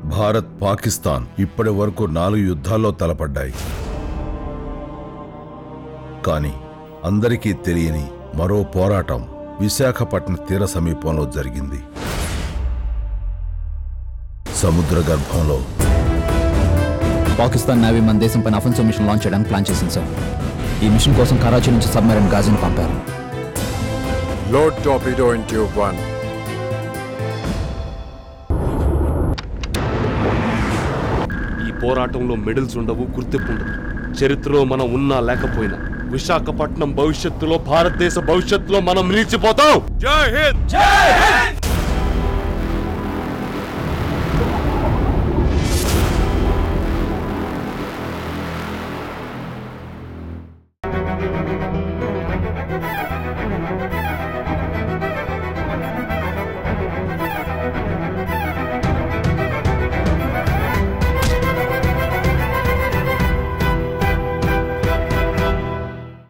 భారత్ పాకిస్తాన్ ఇప్పటి వరకు నాలుగు యుద్ధాల్లో తలపడ్డాయి కానీ అందరికీ తెలియని మరో పోరాటం విశాఖపట్నం తీర సమీపంలో జరిగింది సముద్ర గర్భంలో పాకిస్తాన్ నేవీ మన దేశం పైన అఫెన్సివ్ మిషన్ లాంచ్ చేయడానికి ప్లాన్ చేసింది సార్ ఈ మిషన్ కోసం కరాచీ నుంచి సబ్మెరైన్ గాజీని పంపారు Load torpedo in tube 1. ఈ పోరాటంలో మెడల్స్ ఉండవు గుర్తింపు ఉండదు చరిత్రలో మనం ఉన్నా లేకపోయినా విశాఖపట్నం భవిష్యత్తులో భారతదేశ భవిష్యత్తులో మనం నిలిచిపోతాం జై హింద్